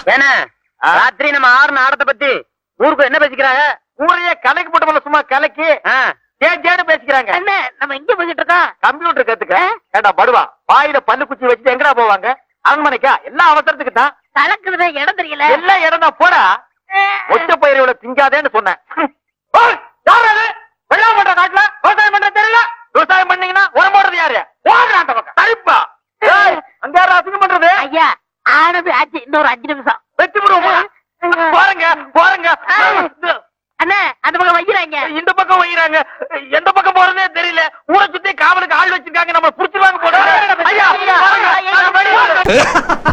ஏன்னா ராத்திரி நம்ம ஆறு ஆடத்தை பத்தி ஊருக்கு என்ன பேசிக்கிறாங்க ஊரையே கலைக்கு போட்டு சும்மா கலைக்கு ஆ, ஜே ஜேன்னு பேசிக்கிறாங்க என்ன நம்ம எங்க போய்கிட்டு இருக்கோம் கம்ப்யூட்டர் கத்துக்க ஏண்டா படுவா வாயில பல்லு குச்சி வச்சுட்டு எங்கடா போவாங்க அரண்மனைக்கா எல்லாம் அவசரத்துக்கு தான் கலக்குறதே இடம் தெரியல எல்லாம் இடம் தான் போடா ஒத்த பயிரோட திங்காதேன்னு சொன்னேன் ஓய், யார் அது? வெள்ளாமை பண்ற காட்டுல விவசாயம் பண்ற தெரியல விவசாயம் பண்ணீங்கன்னா உரம் போடுறது யாரு ஓடுறா அந்த பக்கம் சரிப்பா ஏய், அங்க யாரும் அசிங்கம் பண்றது ஐயா ஆனது ஆச்சு இன்னொரு அஞ்சு நிமிஷம் வெட்டி விடுவோம் போறங்க போறங்க அண்ணா அந்த பக்கம் வைக்கிறாங்க இந்த பக்கம் வைக்கிறாங்க எந்த பக்கம் போறதே தெரியல ஊரை சுத்தி காவலுக்கு ஆள் வச்சிருக்காங்க நம்ம புடிச்சிருவாங்க போட ஐயா போறங்க.